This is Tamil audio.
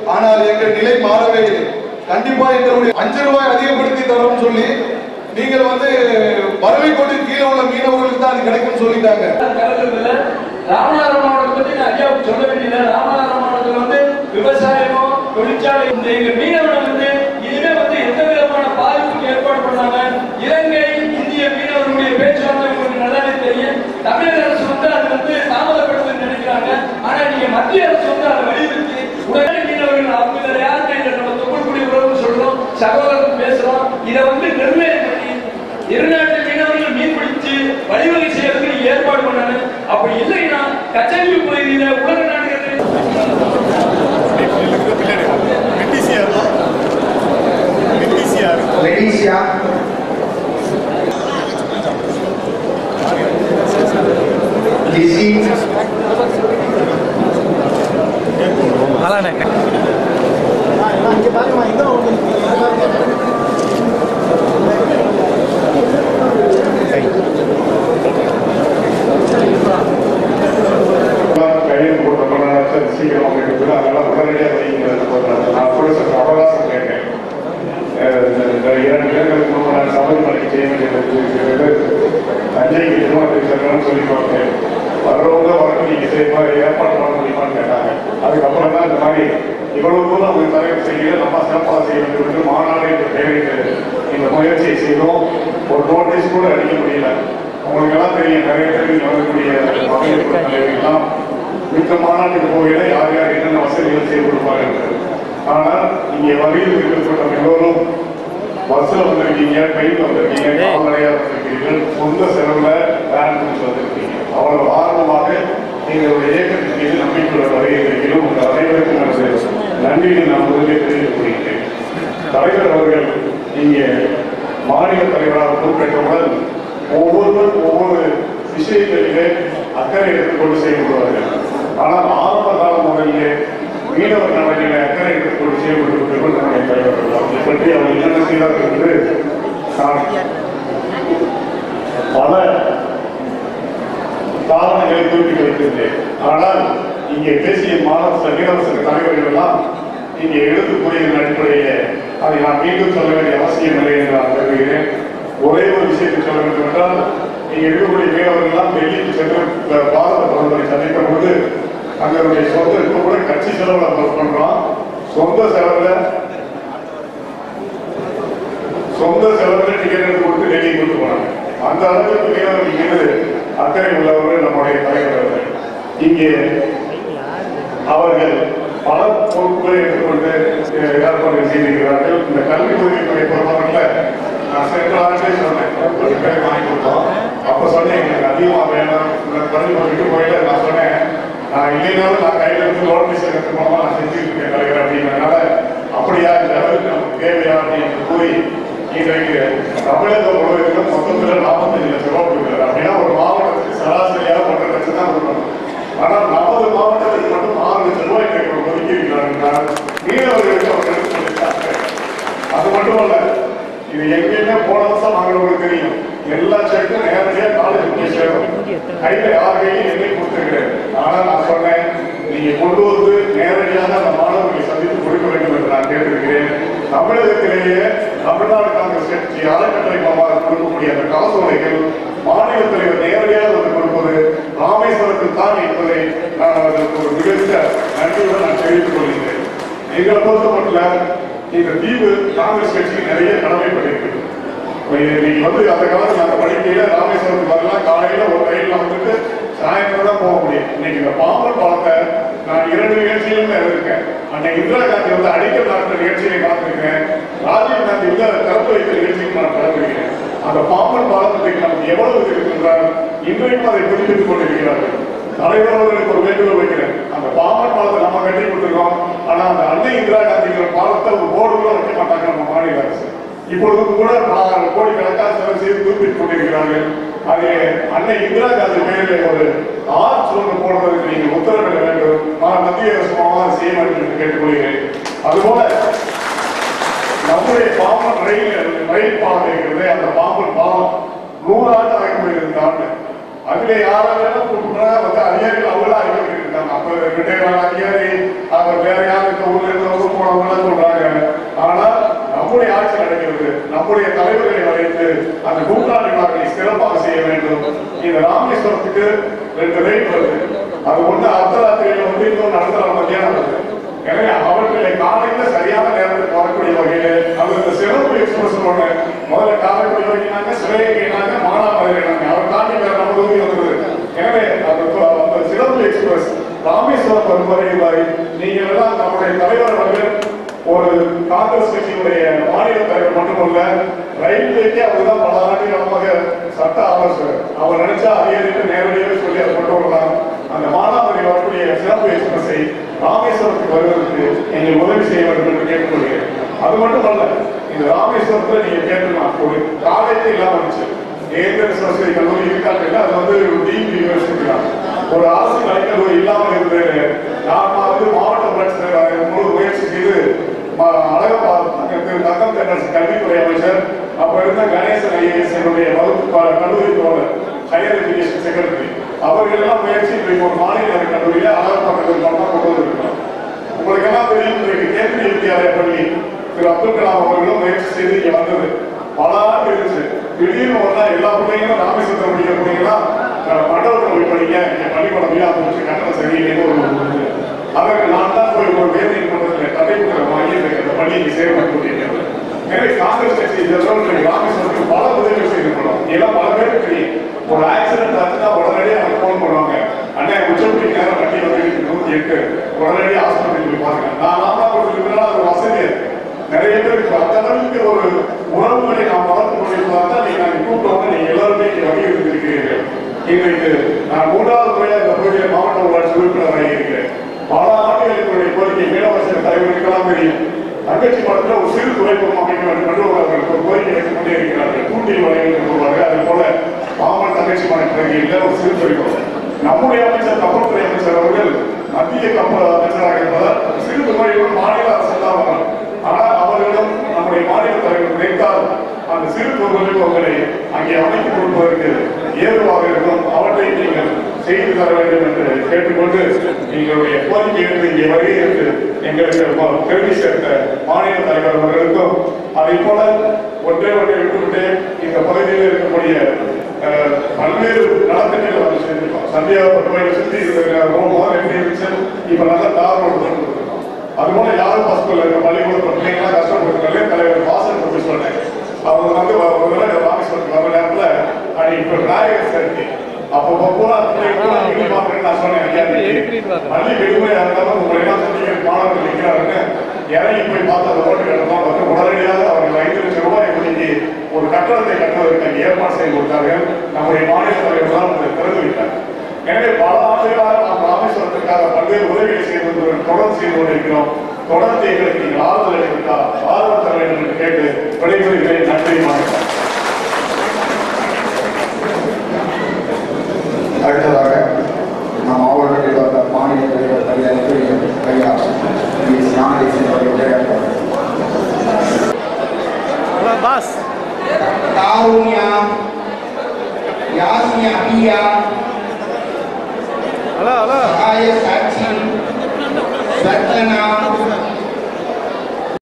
ஆனால் எங்கள் நிலை மாறவே இல்லை கண்டிப்பா எங்களுடைய அஞ்சு ரூபாய் அதிகப்படுத்தி தரோம்னு சொல்லி நீங்கள் வந்து வறுமை கோட்டு கீழே உள்ள மீனவர்களுக்கு தான் அது கிடைக்கும்னு சொல்லிட்டாங்க கலக்கிறதுல ராமநாதபுரம் மாவட்டத்தை பத்தி நான் ஐயாவுக்கு சொல்ல வேண்டியது ராமநாதபுரம் மாவட்டத்தில் வந்து விவசாயமோ தொழிற்சாலை இந்த எங்க மீனவர்கள் வந்து இனிமே வந்து எந்த விதமான பாதிப்புக்கு ஏற்பாடு பண்ணாம இலங்கை இந்திய மீனவர்களுடைய பேச்சுவார்த்தை உங்களுக்கு நல்லாவே தெரியும் தமிழக அரசு வந்து அது வந்து தாமதப்படுத்துன்னு நினைக்கிறாங்க ஆனா நீங்க மத்திய அரசு வந்து அதை வலியுறுத்தி உடனே மீனவர்கள் அவங்க யாருக்கு இல்லை நம்ம தொகுல்குடி உறவுன்னு சொல்றோம் சகோதரர்கள் பேசுறோம் இதை வந்து நிர்ணயம் பண்ணி இருநாட்டு மீனவர்கள் மீன் பிடிச்சு வழிவகை செய்யறதுக்கு நீங்க ஏற்பாடு பண்ணணும் அப்படி இல்லைன்னா கச்சேரி பகுதியில உலக நாடுகள் லெடிசியா லிசி கையில் போட்டோம்னா சரி சீக்கிரம் இருக்குது அதெல்லாம் உடனடியாக வைங்கிறது போடுறாங்க நான் கூட சற்று அவகாசம் கேட்டேன் அஹ் இந்த இந்த இரண்டு பேர்களுக்கு முன்பு நான் சபரிமலைக்கு செய்ய வேண்டியது இருக்கிறது தஞ்சைக்கு திருமணத்துக்கு செல்லணும்னு சொல்லி பார்த்தேன் வர்றவங்க வரணும் நீங்க செய்யுமா ஏற்பாடு பண்ண முடியுமான்னு கேட்டாங்க அதுக்கப்புறம் தான் இந்த மாதிரி இவ்வளவு தூரம் அவங்க தலைவர் செய்யல நம்ம சிறப்பாக செய்ய வேண்டும் என்று மாநாடு என்ற பெயரிட்டு இந்த முயற்சியை செய்தோம் ஒரு நோட்டீஸ் கூட அடிக்க முடியல உங்களுக்கு எல்லாம் தெரியும் நிறைய பேர் இங்க வரக்கூடிய மகளிர் குழு தலைவர்கள்லாம் மிக்க மாநாட்டுக்கு போகையில யார் யார் என்னென்ன வசதிகள் செய்து கொடுப்பாங்க என்று. ஆனால் இங்கே வரியில் இருக்கக்கூடிய எல்லோரும் பஸ்ல வந்திருக்கீங்க ட்ரெயின் வந்திருக்கீங்க கால்நடையா வந்திருக்கீர்கள் சொந்த செலவுல வேன் பிடிச்சு வந்திருக்கீங்க அவ்வளவு ஆர்வமாக எங்களுடைய இயக்கத்தின் மீது நம்பிக்கையுள்ள வருகிறீர்களும் உங்கள் அனைவருக்கும் எனது நன்றியை நான் முதலில் தெரிவித்துக் கொள்கிறேன் தலைவர் அவர்கள் இங்கே மாநில தலைவராக பொறுப்பேற்றவுடன் ஒவ்வொருவர் ஒவ்வொரு விஷயங்களிலே அக்கறை எடுத்துக்கொண்டு செயல்படுவார்கள் ஆனால் ஆரம்ப கால முறையிலே மீனவர் நலனிலே அக்கறை எடுத்துக்கொண்டு செயல்பட்டு நம்முடைய தலைவர்கள் அவர்களை பற்றி அவர் என்னென்ன செய்தார்கள் என்று நான் பல காரணங்களை குறிப்பிட்டு வைத்திருந்தேன் ஆனால் இங்கே பேசிய மாணவ மீனவச தலைவர்கள் எல்லாம் இங்கே எடுத்து கூறியதன் அடிப்படையிலே அதை நான் மீண்டும் சொல்ல வேண்டிய அவசியம் இல்லை என்று நான் கருதுகிறேன் ஒரே ஒரு விஷயத்தை சொல்ல வேண்டும் என்றால் இங்கே இருக்கக்கூடிய மீனவர்கள் எல்லாம் டெல்லிக்கு சென்று அஹ், பாரத பிரதமரை சந்தித்த பொழுது தங்களுடைய சொந்த இப்ப கூட கட்சி செலவுல பஸ் பண்றோம் சொந்த செலவுல சொந்த செலவுல டிக்கெட் எடுத்து கொடுத்து டெல்லி கொண்டு போனாங்க அந்த அளவுக்கு மீனவர்கள் மீது அக்கறை உள்ளவர்கள் நம்முடைய தலைவர் அவர்கள். இங்கே அவர்கள் பல பொறுப்புகளை எடுத்துக்கொண்டு அஹ், ஏற்பாடு செய்திருக்கிறார்கள் இந்த கல்வி உதவித்துறை பொறுத்தவரையில் நான் சென்ற ஆண்டே சொன்னேன் பத்து பேர் வாங்கி கொடுத்தோம் அப்ப சொன்னேன் எங்களுக்கு அதிகமா வேணும் இந்த கல்வி விட்டு போயிட்டு நான் சொன்னேன் நான் இல்லைனாலும் நான் கையில இருந்து லோன் மிஷன் மூலமா நான் செஞ்சுட்டு இருக்கேன் தலைவர் அப்படின்றதுனால அப்படியா இந்த அளவுக்கு நமக்கு தேவையா அப்படின்னு கூறி இன்றைக்கு தமிழக முழுவதிலும் மொத்தத்தில் நாற்பத்தஞ்சு லட்சம் ரூபாய் கொடுக்குறாரு அப்படின்னா ஒரு மாவட்டத்துக்கு சராசரியாக ஒன்றரை லட்சம் தான் கொடுக்கணும் ஆனால் நமது மாவட்டத்துக்கு மட்டும் ஆறு லட்சம் ரூபாய் இன்றைக்கு ஒதுக்கி இருக்கிறார்கள் மீனவர்களுக்கு அவர் எடுத்து சொல்லியிருக்காங்க அது மட்டும் அல்ல இது எங்கேயுமே போன வருஷம் வாங்குறவங்களுக்கு தெரியும் எல்லா செக்கும் நேரடியாக காலேஜ் போய் சேரும் கையில யார் கையிலும் எண்ணெய் கொடுத்துருக்கிறேன் ஆனா நான் சொன்னேன் நீங்க கொண்டு வந்து நேரடியாக அந்த மாணவர்களை சந்தித்து கொடுக்க வேண்டும் என்று நான் கேட்டிருக்கிறேன் தமிழகத்திலேயே தமிழ்நாடு காங்கிரஸ் கட்சி அறக்கட்டளை மூலமாக கொடுக்கக்கூடிய அந்த காசோலைகள் மாநில தலைவர் நேரடியாக வந்து கொடுப்பது ராமேஸ்வரத்தில் தான் என்பதை நான் அவர்களுக்கு ஒரு மிகுந்த நன்றியுடன் நான் தெரிவித்துக் கொள்கிறேன் எங்களை பொறுத்த மட்டும் இந்த தீவு காங்கிரஸ் கட்சிக்கு நிறைய கடமைப்பட்டிருக்கு இப்ப இன்னைக்கு வந்து அந்த காலத்துல அந்த படிக்கையில ராமேஸ்வரத்துக்கு வரலாம் காலையில ஒரு ரயில்ல வந்துட்டு சாயந்தரம் தான் போக முடியும் இன்னைக்கு இந்த பாம்பன் பாலத்தை நான் இரண்டு நிகழ்ச்சியிலும் இருக்கேன் அன்னைக்கு இந்திரா காந்தி வந்து அடிக்கல் நடத்த நிகழ்ச்சியை பார்த்திருக்கேன் ராஜீவ் காந்தி வந்து அதை திறப்பு வைத்த நிகழ்ச்சிக்கு நான் கலந்துருக்கிறேன் அந்த பாம்பன் பாலத்துக்கு நமக்கு எவ்வளவு இது இருக்கின்றால் இன்றைக்கும் அதை புதுப்பித்துக் கொண்டிருக்கிறார்கள் தலைவர் அவர்களுக்கு ஒரு வேண்டுகோள் வைக்கிறேன் அந்த பாம்பன் பாலத்தை நம்ம கட்டி கொடுத்துருக்கோம் ஆனா அந்த அன்னை இந்திரா காந்திங்கிற பாலத்தை ஒரு போர்டு கூட வைக்க மாட்டாங்க நம்ம மாநில அரசு இப்பொழுது கூட பல கோடிக்கணக்கான செலவு செய்து குறிப்பிட்டுக் கொண்டிருக்கிறார்கள் அதிலே அன்னை இந்திரா காந்தி பெயரில் ஒரு ஆர்ச் ஒன்று போடுவதற்கு நீங்கள் உத்தரவிட வேண்டும் நான் மத்திய அரசு மூலமாக செய்ய வேண்டும் என்று கேட்டுக்கொள்கிறேன் அதுபோல நம்முடைய பாம்பன் ரயில் ரயில் பாலம் இருக்கிறது அந்த பாம்பன் பாலம் நூறாண்டு ஆகிப்போய் இருந்தாங்க அதுல யாரெல்லாம் கூப்பிட்டா வந்து அதிகாரிகள் அவங்களும் அறிவிக்கிட்டு இருக்காங்க அப்ப ரிட்டையர் அதிகாரி அவர் வேற யாரும் இந்த ஊர்ல இருந்தவங்க நம்முடைய தலைவர்களை வரைந்து அந்த நூற்றாண்டு விழாக்களை சிறப்பாக செய்ய வேண்டும் இந்த ராமேஸ்வரத்துக்கு ரெண்டு ரயில் வருது அது ஒண்ணு அர்த்தராத்திரியில வந்து இன்னொன்று அடுத்த மத்தியானம் வருது எனவே அவர்களை காலையில சரியான நேரத்துக்கு வரக்கூடிய வகையில அவர் இந்த சிறப்பு எக்ஸ்பிரஸ் ஒண்ணு முதல்ல காரைக்குடி வரைக்கினாங்க சிவகங்கைனாங்க மானாமதுரைனாங்க அவர் தாண்டி வேற நம்ம ஊருக்கு வந்தது எனவே அந்த அந்த சிறப்பு எக்ஸ்பிரஸ் ராமேஸ்வரம் வரும் வரை வரை நீங்கள் எல்லாம் நம்முடைய தலைவர் அவர்கள் ஒரு காங்கிரஸ் கட்சியினுடைய மாநில தலைவர் மட்டுமல்ல ரயில்வேக்கே அவர்தான் பல ஆண்டுகளமாக சட்ட ஆலோசகர் அவர் நினைச்சா அதிகாரிட்டு நேரடியாக சொல்லி அதை கொண்டு வரலாம் அந்த மானாமதுரை வரக்கூடிய சிறப்பு எக்ஸ்பிரஸை ராமேஸ்வரத்துக்கு வருவதற்கு நீங்கள் உதவி செய்ய வேண்டும் என்று கேட்டுக்கொள்கிறேன் அது மட்டுமல்ல இந்த ராமேஸ்வரத்துல நீங்க கேட்டுக்கலாம் ஒரு காலேஜே இல்லாம இருந்துச்சு ஏந்திர சரஸ்வதி கல்லூரி இருக்காங்க அது வந்து டீம் யூனிவர்சிட்டி தான் ஒரு அரசு கலைக்கல்லூரி இல்லாமல் இருந்தது நான் வந்து மாவட்ட வளர்ச்சி முழு முயற்சி செய்து ம- அழகப்பா அங்க திரு தங்கம் தென்னரசு கல்வித்துறை அமைச்சர் அப்ப இருந்த கணேசன் ஐஏஎஸ் என்னுடைய வகுப்பு ப- கல்லூரி தோழர் ஹையர் எஜுகேஷன் செக்ரட்டரி அவர்கள் எல்லாம் முயற்சி இப்போ ஒரு மாநில கல்லூரியில அழகப்பா கல்லூரி தான் கொண்டு வந்திருக்கிறோம் உங்களுக்கு எல்லாம் தெரியும் இன்றைக்கு கேந்திரிய வித்யாலய பள்ளி திரு அப்துல் கலாம் அவர்களும் முயற்சி செய்து இங்க வந்தது பல ஆண்டு இருந்துச்சு திடீர்னு ஒரு நாள் எல்லா பிள்ளைங்களும் ராமேஸ்வரத்தில் படிக்கிற பிள்ளைங்களாம் அஹ், மண்டபத்தில் போய் படிங்க என் பள்ளிக்கூடம் இல்ல அதை வச்சு கட்டணம் சரியில்லைன்னு ஒரு ஒரு இது. அதற்கு நான் தான் போய் ஒரு வேலை நீதிமன்றத்தில் தடை புத்தகம் வாங்கி இந்த இந்த பள்ளிக்கு சேர்ந்து கூட்டியிருக்கேன் எனவே காங்கிரஸ் கட்சி இதெல்லாம் இன்றைக்கு ராமேஸ்வரத்துக்கு பல உதவிகள் செய்திருக்கிறோம் எல்லாம் பல பேருக்கு தெரியும் ஒரு ஆக்சிடென்ட் ஆச்சுன்னா உடனடியாக அவங்க ஃபோன் பண்ணுவாங்க அண்ணே உச்சப்படி நேரம் கட்டி வந்து நூத்தி எட்டு உடனடியாக ஆஸ்பத்திரிக்கு போய் பாருங்க நான் நாமக்கல் இருக்கிறனால அது ஒரு வசதி இருக்கு. நிறைய பேருக்கு அந்த அளவுக்கு ஒரு உறவுகளை நாம் வளர்த்து கொண்டிருப்பதால் தான் நீங்க நாங்கள் கூப்பிட்டவங்க நீங்க எல்லாருமே இங்கே வலியுறுத்திருக்கிறீர்கள் இன்றைக்கு நான் மூன்றாவது முறையாக இந்த பகுதியில் மாவட்ட ஊராட்சி உறுப்பினராக இருக்கிறேன் பல ஆண்டுகள் என்னுடைய கோரிக்கை மீனவரசர் தலைவருக்கெல்லாம் தெரியும் தங்கச்சி படத்தில் ஒரு சிறு துறைமுகம் அமைக்க வேண்டும் என்று அவர்கள் ஒரு கோரிக்கை வைத்துக் கொண்டே இருக்கிறார்கள் தூண்டில் வளையல் என்று கூறுவார்கள் அதே போல பாமன் தங்கச்சி மலை பகுதியில் ஒரு சிறு துறைமுகம் நம்முடைய அமைச்சர் கப்பல்துறை அமைச்சர் அவர்கள் மத்திய கப்பல் அமைச்சராக இருப்பதால் சிறு துறைமுகம் மாநில அரசு தான் வரும் ஆனால் அவர்களும் நம்முடைய மாநில தலைவர் நினைத்தால் அந்த சிறு துறைமுகங்களை அங்கே அமைத்துக் கொடுப்பதற்கு ஏதுவாக இருக்கும் அவற்றை நீங்கள் செய்து தர வேண்டும் என்று கேட்டுக்கொண்டு எங்களுடைய கோரிக்கை என்று இங்கே வருகை என்று எங்களுக்கு ம- பெருமை சேர்த்த மாநில தலைவர் அவர்களுக்கும் அதை போல ஒன்றே ஒன்றை விட்டுவிட்டு இந்த பகுதியில் இருக்கக்கூடிய அஹ், பல்வேறு நலத்திட்டங்கள் வந்து செஞ்சிருக்கோம் சந்தியா பட்டுவாயை சுற்றி ரோமோ ரெண்டு இருந்துச்சு இப்ப நல்லா தார் ரோடு போட்டு கொடுத்துருக்கோம் அது போல யாரும் பஸ்கூல்ல இருக்க பள்ளிக்கூட பிள்ளைங்களாம் கஷ்டப்பட்டு தலைவர் வாசன் பற்றி சொன்னேன் அவங்க வந்து ஒரு தடவை ராமேஸ்வரத்துக்கு வர நேரத்துல அடி இப்ப விநாயகர் சதுர்த்தி அப்போ பூரா பிள்ளைங்க பார்க்கறேன்னு நான் சொன்னேன் ஐயா இன்னைக்கு பள்ளி விடுமுறையா இருந்தாலும் உங்களை எல்லாம் சந்திக்கிற மாணவர்கள் நிற்கிறாருன்னு இறங்கி போய் பார்த்து அந்த ஓட்டு கட்டணும் வந்து உடனடியாக அவர்கள் ஐந்து லட்சம் ரூபாய் ஒதுக்கி ஒரு கட்டணத்தை கட்டுவதற்கு அங்கே ஏற்பாடு செய்து கொடுத்தார்கள் நம்முடைய மாநில தலைவர் தான் அதை திறந்து வைத்தார் எனவே பல ஆண்டுகளாக நாம் ராமேஸ்வரத்திற்காக பல்வேறு உதவிகளை செய்து வந்து தொடர்ந்து செய்து கொண்டிருக்கிறோம் தொடர்ந்து எங்களுக்கு நீங்கள் ஆறுதல் அளித்தால் ஆதரவு தர வேண்டும் என்று கேட்டு விடைபெறுகிறேன் நன்றி வணக்கம் அடுத்ததாக நம் மாவட்டத்தில் வந்த மாநில தலைவர் தலைவர் ஐயா எஸ் ஞானதேசன் அவர்கள் உரையாற்றுவார் பாஸ் காருண்யா யாஸ்மி அபியா ஹலோ ஹலோ சகாய சாட்சி சத்தனா